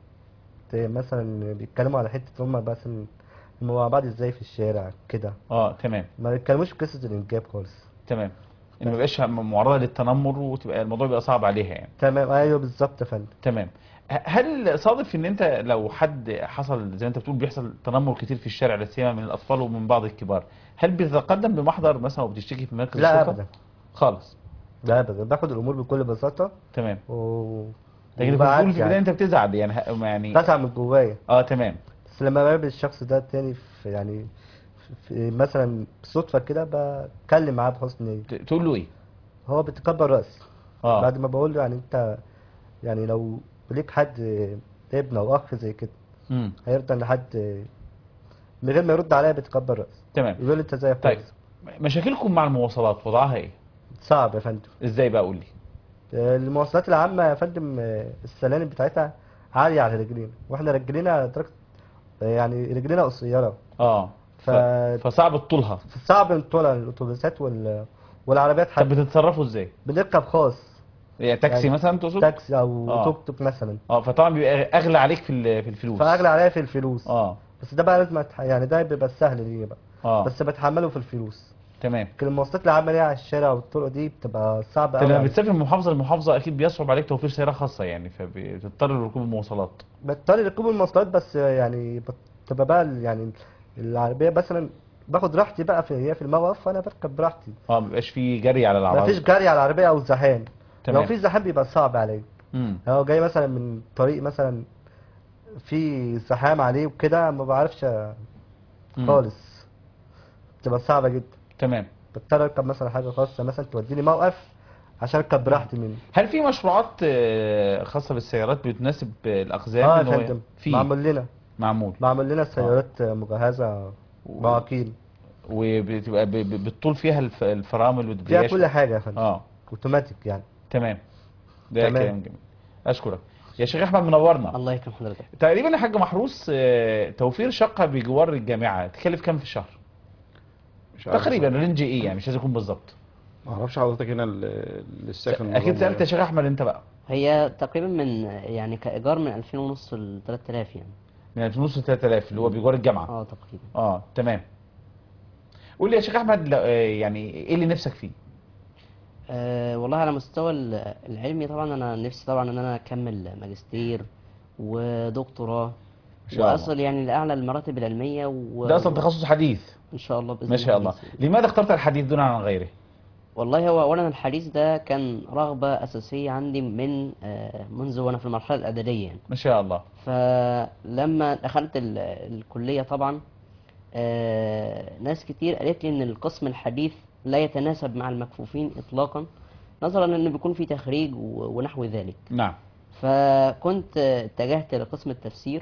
ت- مثلا بيتكلموا على حته هم بس هم مع بعض ازاي في الشارع كده اه تمام ما بيتكلموش في قصه الانجاب خالص تمام ان ما يبقاش معرضه للتنمر وتبقى الموضوع بيبقى صعب عليها يعني تمام ايوه بالظبط يا فندم تمام ه- هل صادف ان انت لو حد حصل زي ما انت بتقول بيحصل تنمر كتير في الشارع لا سيما من الاطفال ومن بعض الكبار هل بتتقدم بمحضر مثلا وبتشتكي في مركز لا الشرطه ابدا خالص لا ابدا باخد الامور بكل بساطه تمام و لكن كنت وبعد بتقول في البدايه يعني انت بتزعل يعني ه- ما يعني بزعل من جوايا اه تمام بس لما بقابل الشخص ده تاني في يعني في في مثلا صدفه كده بتكلم معاه بحسن نيه ت- تقول له ايه هو بيتكبر راسي اه بعد ما بقول له يعني انت يعني لو ليك حد ابن او اخ زي كده امم هيرضى ان حد من غير ما يرد عليا بيتكبر راسي تمام يقول لي انت زي اخوك طيب مشاكلكم مع المواصلات وضعها ايه صعب يا فندم ازاي بقى قول لي المواصلات العامة يا فندم آه، السلالم بتاعتها عالية على رجلينا واحنا رجلينا درجة يعني رجلينا قصيرة اه ف... ف... فصعب طولها صعب نطلع الاتوبيسات وال... والعربيات طب حتى بتتصرفوا ازاي بنركب خاص يعني تاكسي يعني مثلا تقصد تاكسي او آه. توك توك مثلا اه فطبعا بيبقى اغلى عليك في ال- في الفلوس فاغلى عليا في الفلوس اه بس ده بقى لازم أتح... يعني ده بيبقى السهل ليا بقى اه بس بتحمله في الفلوس تمام لكن المواصلات العامة دي على الشارع والطرق دي بتبقى صعبة انت قوي لما بتسافر من محافظه لمحافظه اكيد بيصعب عليك توفير سياره خاصه يعني فبتضطر لركوب المواصلات بضطر ركوب المواصلات بس يعني بتبقى بقى ال- يعني العربية مثلا باخد راحتي بقى في هي في الموقف فانا بركب براحتي اه مبيبقاش في جري على ما العربيه فيش جري على العربية او زحام تمام. لو في زحام بيبقى صعب عليا امم هو جاي مثلا من طريق مثلا في زحام عليه وكده ما بعرفش مم. خالص بتبقى صعبة جدا تمام بضطر اركب مثلا حاجة خاصة مثلا توديني موقف عشان اركب براحتي منه هل في مشروعات آه، خاصه بالسيارات بتناسب الاقزام اه يا إن هو- فندم في معمول لنا معمول معمول لنا سيارات مجهزة بعقيل وبتبقى ب- ب- بالطول فيها الف- الفرامل فيها والدبرياج كل حاجة يا فندم اه اوتوماتيك يعني تمام ده تمام. كلام جميل اشكرك يا شيخ احمد منورنا الله يكرم حضرتك تقريبا يا حاج محروس آه، توفير شقه بجوار الجامعه تكلف كام في الشهر مش عارف تقريبا رينج ايه يعني مش لازم يكون بالظبط ما اعرفش حضرتك هنا ال- السكن اكيد نظامه سالت يا شيخ احمد انت بقى هي تقريبا من يعني كإيجار من 2000 ونص ل 3000 يعني من 2000 ونص ل 3000 اللي هو بجوار الجامعه اه تقريبا اه تمام قول لي يا شيخ احمد لا- آه، يعني ايه اللي نفسك فيه أه والله على مستوى ال- العلمي طبعا انا نفسي طبعا ان انا اكمل ماجستير ودكتوراه ما شاء الله. واصل يعني لاعلى المراتب العلميه و... ده اصلا تخصص حديث ان شاء الله باذن ما شاء الله بإذن لماذا اخترت الحديث دون عن غيره والله هو اولا الحديث ده كان رغبه اساسيه عندي من آه، منذ وانا في المرحله الاعداديه يعني ما شاء الله فلما دخلت ال- الكليه طبعا آه، ناس كتير قالت لي ان القسم الحديث لا يتناسب مع المكفوفين اطلاقا نظرا ان بيكون في تخريج و- ونحو ذلك نعم فكنت اتجهت لقسم التفسير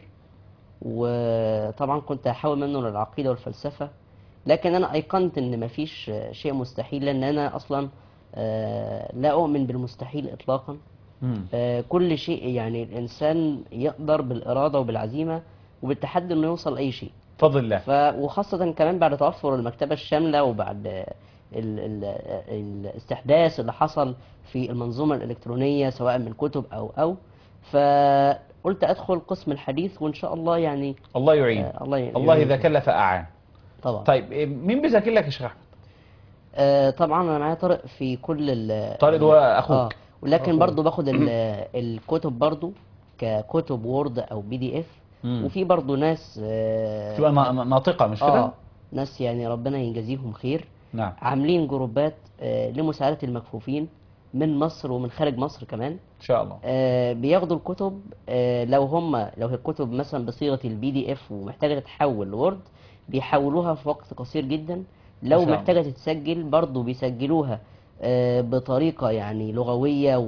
وطبعا كنت احاول منه للعقيده والفلسفه لكن انا ايقنت ان مفيش شيء مستحيل لان انا اصلا آه، لا اؤمن بالمستحيل اطلاقا مم. آه، كل شيء يعني الانسان يقدر بالاراده وبالعزيمه وبالتحدي انه يوصل لاي شيء بفضل الله ف وخاصة كمان بعد توفر المكتبة الشاملة وبعد ال... ال... الاستحداث اللي حصل في المنظومة الإلكترونية سواء من كتب أو أو فقلت أدخل قسم الحديث وإن شاء الله يعني الله يعين آه الله ي... الله يعين. اذا كلف اعان طبعا طيب إيه، مين بيذاكر لك يا شيخ احمد آه طبعا أنا معايا طارق في كل ال طارق هو اخوك اه ولكن برضو باخد ال... الكتب برضو ككتب وورد أو بي دي إف مم. وفي برضو ناس آه تبقى نا- ناطقه مش كده آه ناس يعني ربنا يجازيهم خير نعم عاملين جروبات آه، لمساعدة المكفوفين من مصر ومن خارج مصر كمان ان شاء الله آه، بياخدوا الكتب آه، لو هم لو هي الكتب مثلا بصيغة البي دي اف ومحتاجة تتحول لوورد بيحولوها في وقت قصير جدا لو ما شاء محتاجة تتسجل برضو بيسجلوها آه، بطريقة يعني لغوية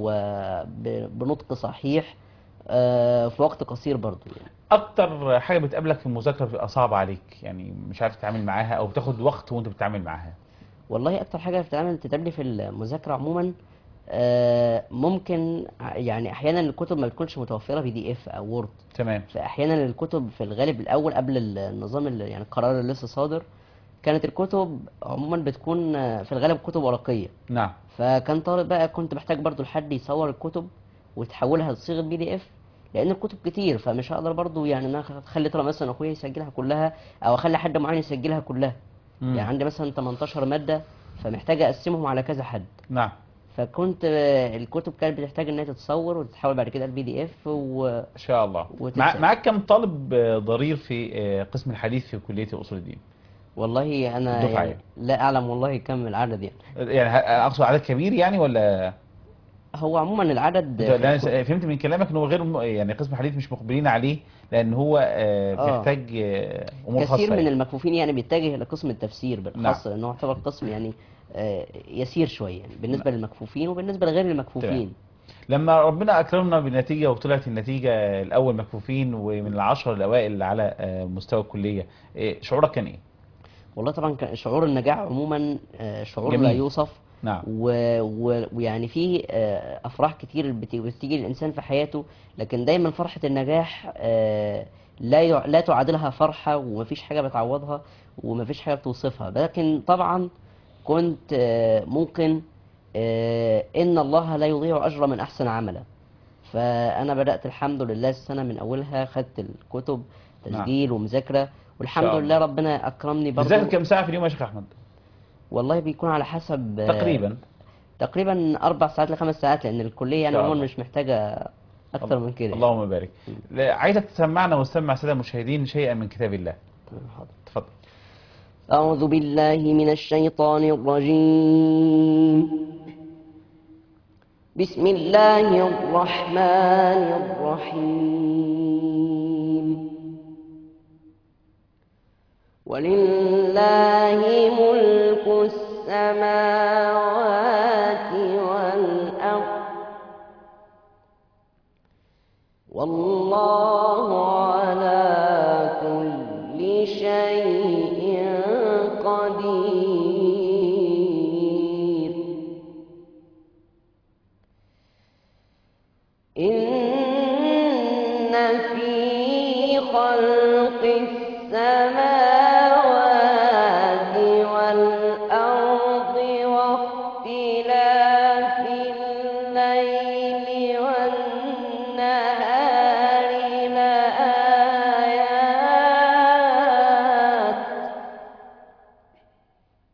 وبنطق صحيح آه، في وقت قصير برضو يعني. اكتر حاجه بتقابلك في المذاكره بتبقى صعبه عليك يعني مش عارف تتعامل معاها او بتاخد وقت وانت بتتعامل معاها والله اكتر حاجه بتتعمل تتعمل في المذاكره عموما آه، ممكن ع- يعني احيانا الكتب ما بتكونش متوفره بي دي اف او وورد تمام فاحيانا الكتب في الغالب الاول قبل ال- النظام اللي يعني القرار اللي لسه صادر كانت الكتب عموما بتكون آه، في الغالب كتب ورقيه نعم فكان طالب بقى كنت محتاج برضو لحد يصور الكتب وتحولها لصيغه بي دي اف لان الكتب كتير فمش هقدر برضو يعني ان انا اخلي طالب مثلا اخويا يسجلها كلها او اخلي حد معين يسجلها كلها مم. يعني عندي مثلا 18 ماده فمحتاج اقسمهم على كذا حد نعم فكنت آه، الكتب كانت بتحتاج ان هي تتصور وتتحول بعد كده البي دي اف و ان شاء الله وتتسجل. مع... معاك كم طالب آه، ضرير في آه، قسم الحديث في كليه اصول الدين والله انا الدفعة يعني يعني. لا اعلم والله كم العدد يعني يعني ه- اقصد عدد كبير يعني ولا هو عموما العدد ده انا س- فهمت من كلامك ان هو غير م- يعني قسم الحديث مش مقبلين عليه لان هو آه، آه. بيحتاج آه، امور خاصه كثير من يعني. المكفوفين يعني بيتجه لقسم التفسير بالاخص لانه يعتبر قسم يعني آه، يسير شويه يعني بالنسبه للمكفوفين وبالنسبه لغير المكفوفين لما ربنا اكرمنا بالنتيجه وطلعت النتيجه الاول مكفوفين ومن العشر الاوائل على آه، مستوى الكليه آه، شعورك كان ايه؟ والله طبعا كان شعور النجاح عموما آه، شعور جميل. لا يوصف نعم و... و... ويعني في آه، افراح كتير بت- بتيجي للانسان في حياته لكن دايما فرحه النجاح آه، لا يع... لا تعادلها فرحه ومفيش حاجه بتعوضها ومفيش حاجه بتوصفها لكن طبعا كنت آه، ممكن آه، ان الله لا يضيع اجر من احسن عملا فانا بدات الحمد لله السنه من اولها خدت الكتب تسجيل ومذاكره والحمد شاء لله ربنا اكرمني برضه بتذاكر كم ساعه في اليوم يا شيخ احمد؟ والله بيكون على حسب آه، تقريبا تقريبا اربع ساعات لخمس ساعات لان الكليه يعني شاء عموما الله. مش محتاجه اكتر من كده يعني. اللهم بارك لا، عايزك تسمعنا وتسمع الساده المشاهدين شيئا من كتاب الله تمام، حاضر. اتفضل أعوذ بالله من الشيطان الرجيم بسم الله الرحمن الرحيم ولله ملك السماوات والأرض والله على كل شيء قدير إن في خلق السماوات والأرض واختلاف الليل والنهار لآيات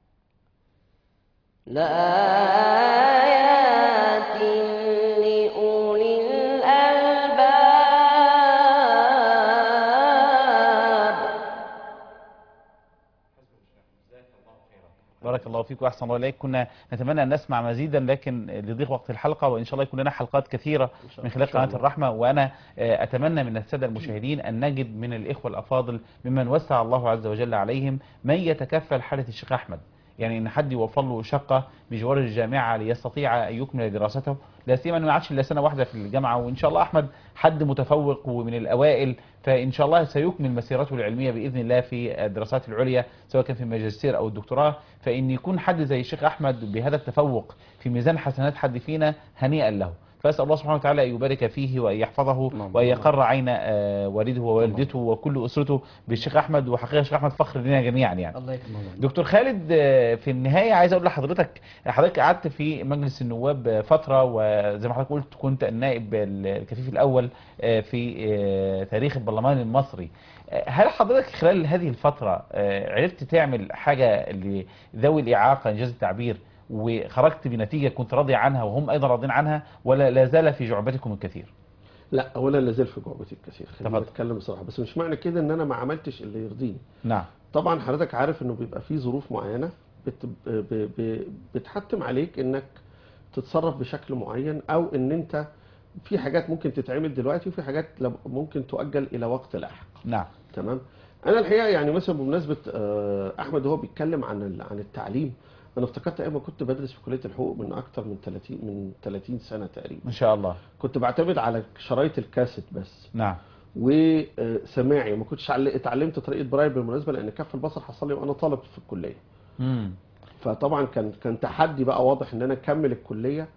بارك الله فيك واحسن الله اليك كنا نتمنى ان نسمع مزيدا لكن لضيق وقت الحلقه وان شاء الله يكون لنا حلقات كثيره من خلال قناه الرحمه وانا آه، اتمنى من الساده المشاهدين ان نجد من الاخوه الافاضل ممن وسع الله عز وجل عليهم من يتكفل حاله الشيخ احمد يعني ان حد يوفر له شقه بجوار الجامعه ليستطيع ان يكمل دراسته لا سيما انه ما عادش الا سنه واحده في الجامعه وان شاء الله احمد حد متفوق ومن الاوائل فان شاء الله سيكمل مسيرته العلميه باذن الله في الدراسات العليا سواء كان في الماجستير او الدكتوراه فان يكون حد زي الشيخ احمد بهذا التفوق في ميزان حسنات حد فينا هنيئا له فاسال الله سبحانه وتعالى ان يبارك فيه وان يحفظه اللهم وان يقر عين آه، والده ووالدته وكل اسرته بالشيخ احمد وحقيقه الشيخ احمد فخر لنا جميعا يعني الله يكرمك دكتور خالد آه، في النهاية عايز أقول لحضرتك حضرتك قعدت في مجلس النواب آه، فترة وزي ما حضرتك قلت كنت النائب الكفيف الأول آه، في آه، تاريخ البرلمان المصري آه، هل حضرتك خلال هذه الفترة آه، عرفت تعمل حاجة لذوي الإعاقة إنجاز التعبير وخرجت بنتيجة كنت راضي عنها وهم أيضا راضين عنها ولا لا زال في جعبتكم الكثير؟ لا اولا لا زال في جعبتي الكثير خليني تفضل. اتكلم بصراحه بس مش معنى كده ان انا ما عملتش اللي يرضيني نعم طبعا حضرتك عارف انه بيبقى في ظروف معينه بت ب ب بتحتم عليك انك تتصرف بشكل معين او ان انت في حاجات ممكن تتعمل دلوقتي وفي حاجات لب- ممكن تؤجل الى وقت لاحق نعم تمام انا الحقيقه يعني مثلا بمناسبه آه، احمد وهو بيتكلم عن ال- عن التعليم انا افتكرت ايام ما كنت بدرس في كليه الحقوق من اكتر من 30 من 30 سنه تقريبا إن شاء الله كنت بعتمد على شرايط الكاسيت بس نعم وسماعي ما كنتش عل- اتعلمت طريقه برايل بالمناسبه لان كف البصر حصل لي وانا طالب في الكليه مم. فطبعا كان كان تحدي بقى واضح ان انا اكمل الكليه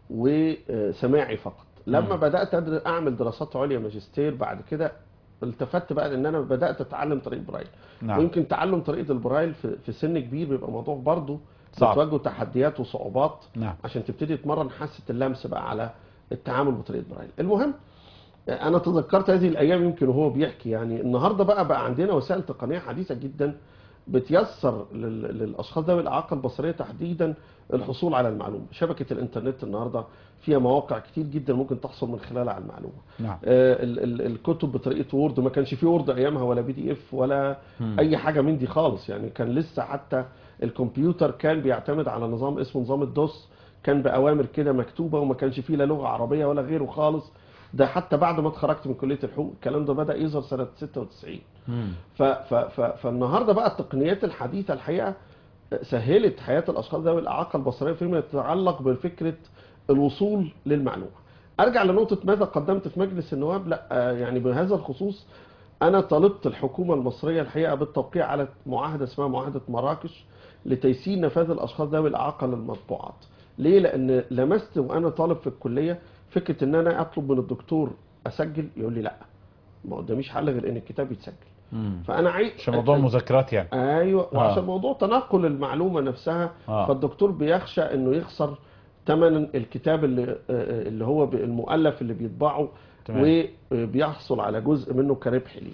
وسماعي فقط لما مم. بدات أدر- اعمل دراسات عليا ماجستير بعد كده التفت بقى ان انا بدات اتعلم طريقه برايل نعم ويمكن تعلم طريقه البرايل في, في سن كبير بيبقى موضوع برضه صعب. بتواجهه تحديات وصعوبات نعم عشان تبتدي تمرن حاسه اللمس بقى على التعامل بطريقه برايل المهم انا تذكرت هذه الايام يمكن وهو بيحكي يعني النهارده بقى بقى عندنا وسائل تقنيه حديثه جدا بتيسر لل- للاشخاص ذوي الاعاقه البصريه تحديدا الحصول على المعلومه شبكه الانترنت النهارده فيها مواقع كتير جدا ممكن تحصل من خلالها على المعلومه نعم آه، ال- ال- الكتب بطريقه وورد ما كانش فيه وورد ايامها ولا بي دي اف ولا مم. اي حاجه من دي خالص يعني كان لسه حتى الكمبيوتر كان بيعتمد على نظام اسمه نظام الدوس كان باوامر كده مكتوبه وما كانش فيه لا لغه عربيه ولا غيره خالص ده حتى بعد ما اتخرجت من كليه الحقوق الكلام ده بدا يظهر سنه 96 مم. ف ف ف فالنهارده بقى التقنيات الحديثه الحقيقه سهلت حياه الاشخاص ذوي الاعاقه البصريه فيما يتعلق بفكره الوصول للمعلومه. ارجع لنقطه ماذا قدمت في مجلس النواب لا آه، يعني بهذا الخصوص انا طالبت الحكومه المصريه الحقيقه بالتوقيع على معاهده اسمها معاهده مراكش لتيسير نفاذ الاشخاص ذوي الاعاقه للمطبوعات. ليه؟ لان لمست وانا طالب في الكليه فكره ان انا اطلب من الدكتور اسجل يقول لي لا ما قداميش حل غير ان الكتاب يتسجل. مم. فانا عايز عشان موضوع المذاكرات يعني ايوه آه. وعشان موضوع تنقل المعلومه نفسها آه. فالدكتور بيخشى انه يخسر ثمن الكتاب اللي آه، اللي هو ب- المؤلف اللي بيطبعه تمام. وبيحصل على جزء منه كربح ليه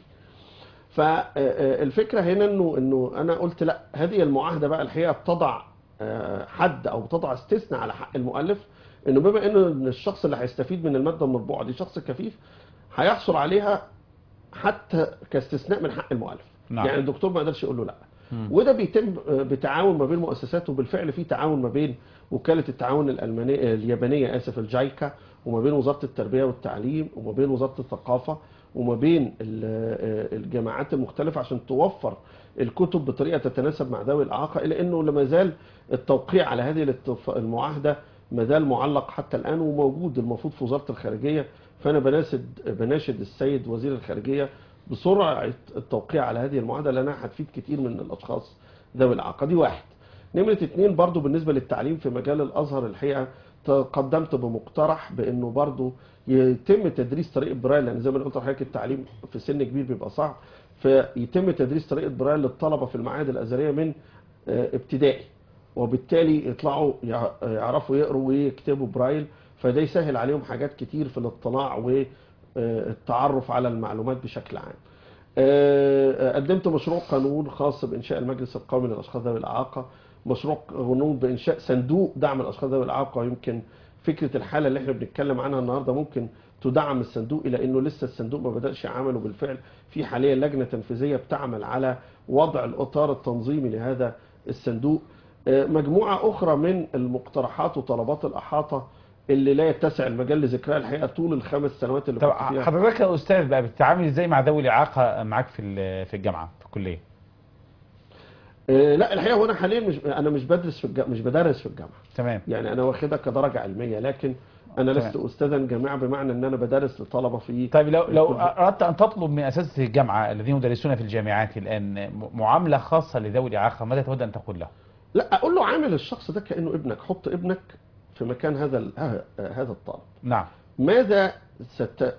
فالفكره هنا انه انه انا قلت لا هذه المعاهده بقى الحقيقه بتضع آه، حد او بتضع استثناء على حق المؤلف انه بما انه الشخص اللي هيستفيد من الماده المطبوعه دي شخص كفيف هيحصل عليها حتى كاستثناء من حق المؤلف نعم. يعني الدكتور ما يقدرش يقول له لا مم. وده بيتم بتعاون ما بين مؤسسات وبالفعل في تعاون ما بين وكاله التعاون الالمانيه اليابانيه اسف الجايكا وما بين وزاره التربيه والتعليم وما بين وزاره الثقافه وما بين ال- الجامعات المختلفه عشان توفر الكتب بطريقه تتناسب مع ذوي الاعاقه الا انه لما زال التوقيع على هذه الاتف- المعاهده ما زال معلق حتى الان وموجود المفروض في وزاره الخارجيه فانا بناشد بناشد السيد وزير الخارجيه بسرعه التوقيع على هذه المعاهده لانها هتفيد كتير من الاشخاص ذوي الاعاقه دي واحد نمره اتنين برضو بالنسبه للتعليم في مجال الازهر الحقيقه تقدمت بمقترح بانه برضو يتم تدريس طريقه برايل لان زي ما أنا قلت لحضرتك التعليم في سن كبير بيبقى صعب فيتم تدريس طريقه برايل للطلبه في المعاهد الازهريه من آه، ابتدائي وبالتالي يطلعوا يع- يعرفوا يقروا ويكتبوا برايل فده يسهل عليهم حاجات كتير في الاطلاع والتعرف على المعلومات بشكل عام. آه، قدمت مشروع قانون خاص بانشاء المجلس القومي للاشخاص ذوي الاعاقه مشروع قانون بانشاء صندوق دعم الاشخاص ذوي الاعاقه يمكن فكره الحاله اللي احنا بنتكلم عنها النهارده ممكن تدعم الصندوق الى انه لسه الصندوق ما بداش عمله بالفعل في حاليا لجنه تنفيذيه بتعمل على وضع الاطار التنظيمي لهذا الصندوق آه، مجموعة أخرى من المقترحات وطلبات الأحاطة اللي لا يتسع المجال لذكرها الحقيقة طول الخمس سنوات اللي طب كنت فيها حضرتك يا استاذ بقى بتتعامل ازاي مع ذوي الاعاقه معاك في ال- في الجامعه في الكليه آه، لا الحقيقة هو أنا حاليا مش أنا مش بدرس في الجامعة مش بدرس في الجامعة تمام يعني أنا واخدها كدرجة علمية لكن أنا لست أستاذا جامعة بمعنى أن أنا بدرس لطلبة في طيب لو لو الكل- اردت ان تطلب من اساتذه الجامعه الذين يدرسون في الجامعات الان م- معامله خاصه لذوي الاعاقه ماذا تود ان تقول له؟ لا أقول له عامل الشخص ده كأنه ابنك حط ابنك في مكان هذا ال- آه، آه، هذا الطالب نعم ماذا ست...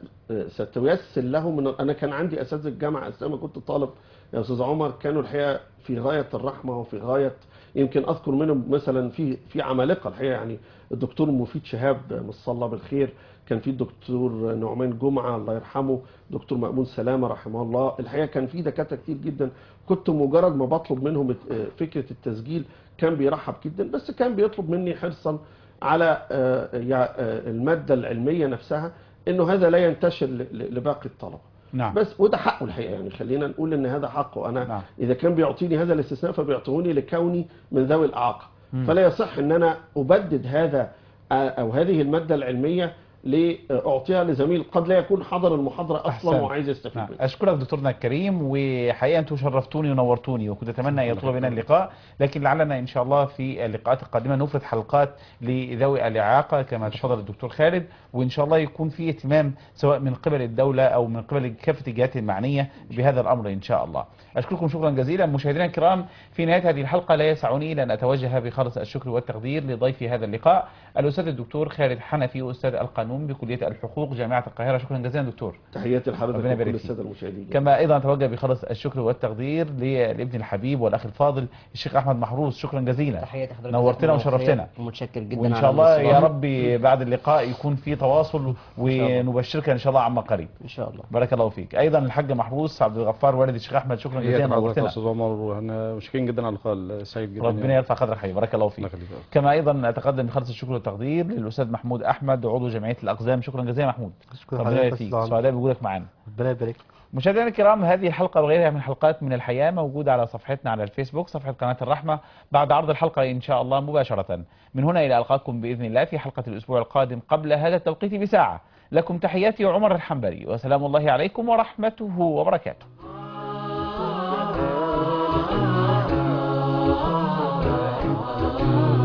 ستيسر له من انا كان عندي اساتذه الجامعه اثناء ما كنت طالب يا استاذ عمر كانوا الحقيقه في غايه الرحمه وفي غايه يمكن اذكر منهم مثلا في في عمالقه الحقيقه يعني الدكتور مفيد شهاب مصلى بالخير كان في الدكتور نعمان جمعه الله يرحمه دكتور مأمون سلامه رحمه الله الحقيقه كان في دكاتره كتير جدا كنت مجرد ما بطلب منهم الت- فكره التسجيل كان بيرحب جدا بس كان بيطلب مني حرصا على آه، يع- آه، الماده العلميه نفسها انه هذا لا ينتشر ل- ل- لباقي الطلبه نعم بس وده حقه الحقيقه يعني خلينا نقول ان هذا حقه انا نعم. اذا كان بيعطيني هذا الاستثناء فبيعطوني لكوني من ذوي الاعاقه مم. فلا يصح ان انا ابدد هذا آه، او هذه الماده العلميه لاعطيها لزميل قد لا يكون حضر المحاضره اصلا أحسنت. وعايز يستفيد نعم. منها اشكرك دكتورنا الكريم وحقيقه انتم شرفتوني ونورتوني وكنت اتمنى ان يطول بنا اللقاء لكن لعلنا ان شاء الله في اللقاءات القادمه نفرد حلقات لذوي الاعاقه كما تفضل الدكتور خالد وان شاء الله يكون في اهتمام سواء من قبل الدوله او من قبل كافه الجهات المعنيه بهذا الامر ان شاء الله. اشكركم شكرا جزيلا مشاهدينا الكرام في نهايه هذه الحلقه لا يسعني الا ان اتوجه بخالص الشكر والتقدير لضيفي هذا اللقاء الاستاذ الدكتور خالد حنفي استاذ القانون بكليه الحقوق جامعه القاهره شكرا جزيلا دكتور. تحياتي لحضرتك ربنا يبارك وكل فيك. الساده المشاهدين كما ايضا اتوجه بخلص الشكر والتقدير لابن الحبيب والاخ الفاضل الشيخ احمد محروس شكرا جزيلا تحياتي حضرتك نورتنا جزاكم الله وشرفتنا. خير. ومتشكر جدا وان على شاء الله يا الاستضافة. رب بعد اللقاء يكون في تواصل ونبشرك ان شاء الله عما قريب ان شاء الله بارك الله فيك ايضا الحاج محروس عبد الغفار والد الشيخ احمد شكرا جزيلا حضرتك يا نورتنا استاذ عمر واحنا مشكورين جدا على اللقاء السعيد جدا ربنا يرفع قدرك حبيبي بارك الله الله فيك يخليك. كما ايضا اتقدم بخلص الشكر والتقدير للاستاذ محمود احمد عضو جمعيه الاقزام شكرا جزيلا محمود شكرا ربنا حضرتك يبارك يا فيك أستاذ عمرو. سعداء بوجودك معنا ربنا يبارك فيك. مشاهدينا الكرام هذه الحلقة وغيرها من حلقات من الحياة موجودة على صفحتنا على الفيسبوك صفحة قناة الرحمة بعد عرض الحلقة إن شاء الله مباشرة من هنا إلى ألقاكم بإذن الله في حلقة الأسبوع القادم قبل هذا التوقيت بساعة لكم تحياتي عمر الحنبلي وسلام الله عليكم ورحمته وبركاته Oh